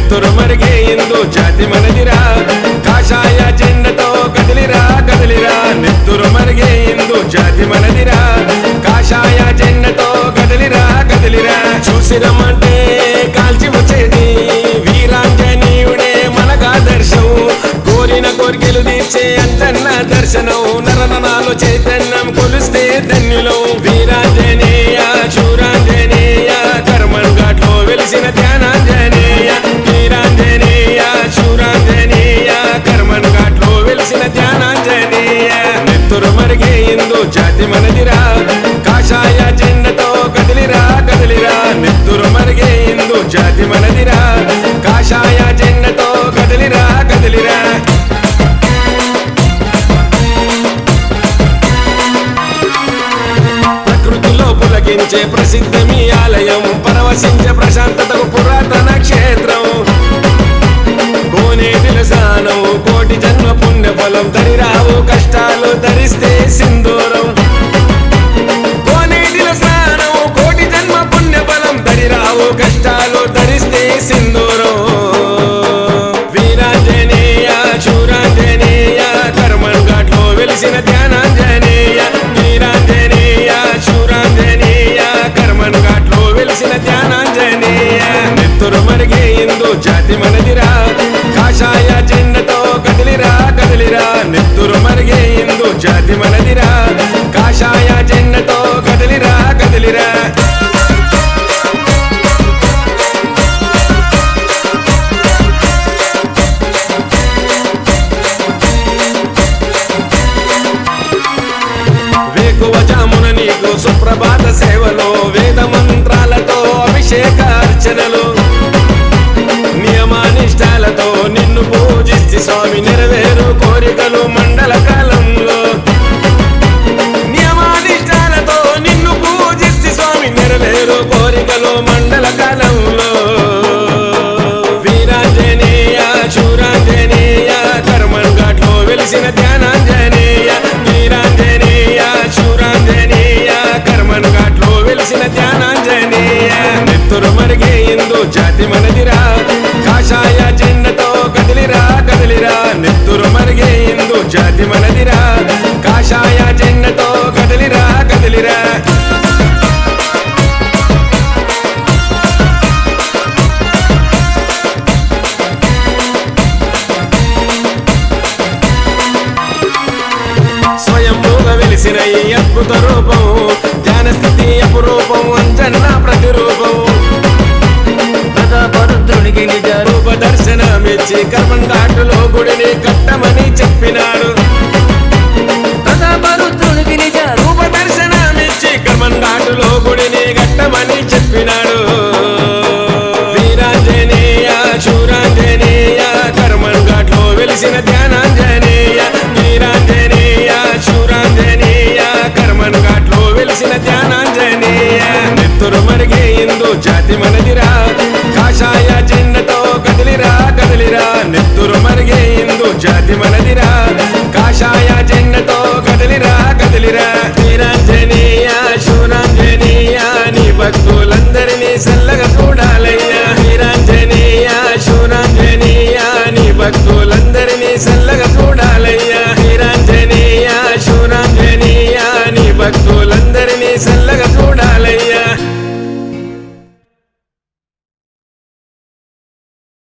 నెత్తురు మరిగే ఇందు జాతి మనదిరా కాషాయ జెండతో కదిలిరా కదిలిరా నెత్తురు మరిగే ఇందు జాతి మనదిరా కాషాయ జెండతో కదిలిరా కదిలిరా చూసిరమంటే కాల్చి వచ్చేది వీరాంజనీయుడే మనగా దర్శనం కోరిన కోరికలు తీర్చే అంతన్న దర్శనం నరననాలు చైతన్యం కొలిస్తే ధన్యులు వీరాంజనేయ శూరాంజనేయ కర్మన్ ఘాట్లో వెలిసిన ధ్యానాంజనేయ వీరాంజనేయ శూరాంజనేయ కర్మన్ ఘాట్లో వెలిసిన ధ్యానాంజనేయ నెత్తురు మరిగే ఇందు జాతి మనదిరా కాషాయ జెండతో కదిలిరా కదిలిరా నెత్తురు మరిగే ఇందు జాతి మనదిరా కాషాయ జెండతో కదిలిరా కదిలిరా ప్రకృతిలో పులకించే ప్రసిద్ధ మీ ఆలయం పరవశించే ప్రశాంతతకు పురాతన క్షేత్రం కోనేటిల స్నానం కోటి జన్మ పుణ్య ఫలం తరిరావు కష్టాలు ధరిస్తే సింధూరం కోనేటిల స్నానం కోటి జన్మ పుణ్య ఫలం తరిరావు కష్టాలు ధరిస్తే సింధూరం వీరాంజనేయ శూరాంజనేయ కర్మన్ ఘాట్లో వెలిసిన ధ్యానాంజనేయ వీరాంజనేయ శూరాంజనేయ కర్మన్ ఘాట్లో వెలిసిన ధ్యానాంజనేయ నెత్తురు మరిగే ఇందు జాతి మనదిరా కాషాయ జెండతో కదిలిరా కదిలిరా నెత్తురు మరిగే ఇందు జాతి మనదిరా కాషాయ జెండతో కదిలిరా కదిలిరా వేకువ జామున నీకు సుప్రభాత సేవలో వేద మంత్రాలతో అభిషేక అర్చనలు నియమానిష్టాలతో నిన్ను పూజిస్తే స్వామి నెరవేరు కోరికలు మండల కాలంలో నియమానిష్టాలతో నిన్ను పూజిస్తే స్వామి నెరవేరు కోరికలు మండల కాలంలో వీరాంజనేయ శూరాంజనేయ కర్మన్ ఘాట్లో వెలిసిన ధ్యానాంజనేయ వీరాంజనేయ శూరాంజనేయ కర్మన్ ఘాట్లో వెలిసిన ధ్యానాంజనేయ నెత్తురు మరిగే ఇందు జాతి మనదిరా కాషాయ జెండతో కదిలిరా కదిలిరా నెత్తురు మరిగే ఇందు జాతి మనదిరా కాషాయ జెండతో కదిలిరా కదిలిరా స్వయంభూగా వెలిసిన ఈ అద్భుత రూపం ధ్యాన స్థితి అపురూపం అంజన్న ప్రతిరూపం ప్రతాపరుద్రునికి నిజ రూప దర్శనమిచ్చి కర్మంఘాటులో గుడిని కట్టమని చెప్పినాడు ప్రతాపరుద్రునికి నిజ రూప దర్శనమిచ్చి కర్మంఘాటులో గుడిని కట్టమని చెప్పినాడు వీరాంజనేయ శూరాంజనేయ కర్మన్ ఘాట్లో వెలిసిన ధ్యానాంజనేయ వీరాంజనేయ శూరాంజనేయ కర్మన్ ఘాట్లో వెలిసిన ధ్యానాంజనేయ నెత్తురు మరిగే ఇందు జాతి మనదిరా కాషాయ జెండతో కదిలిరా కదిలిరా నెత్తురు మరిగే ఇందు జాతి మనదిరా కాషాయ జెండతో కదిలిరా కదిలిరా వీరాంజనేయ శూరాంజనేయ నీ భక్తులందరినీ సల్లగా చూడాలయ్యా వీరాంజనేయ శూరాంజనేయ నీ భక్తులందరినీ సల్లగా చూడాలి